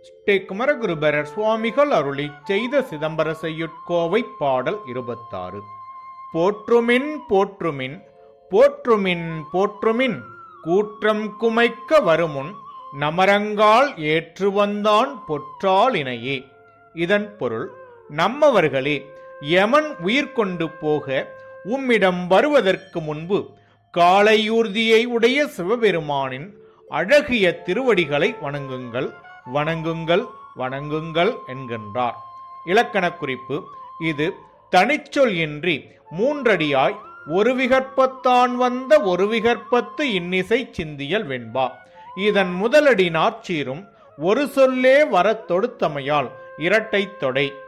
ஸ்ரீ குமரகுருபரர் சுவாமிகள் அருளி செய்த சிதம்பர செய்யுட்கோவை பாடல் இருபத்தாறு போற்றுமின் போற்றுமின் போற்றுமின் போற்றுமின் கூற்றம் குமைக்க வருமுன் நமரங்கால் ஏற்று வந்தான் பொற்றாலினையே இதன் பொருள் நம்மவர்களே யமன் உயிர் கொண்டு போக உம்மிடம் வருவதற்கு முன்பு காளையூர்தியை உடைய சிவபெருமானின் அழகிய திருவடிகளை வணங்குங்கள் வணங்குங்கள் வணங்குங்கள் என்கின்றார் இலக்கண குறிப்பு இது தனிச்சொல் இன்றி மூன்றடியாய் ஒரு விகற்பத்தான் வந்த ஒரு விகற்பத்து இன்னிசை சிந்தியல் வெண்பா இதன் முதலடி நாற்சீரும் ஒரு சொல்லே வரத் தொடுத்தமையால் இரட்டைத் தொடை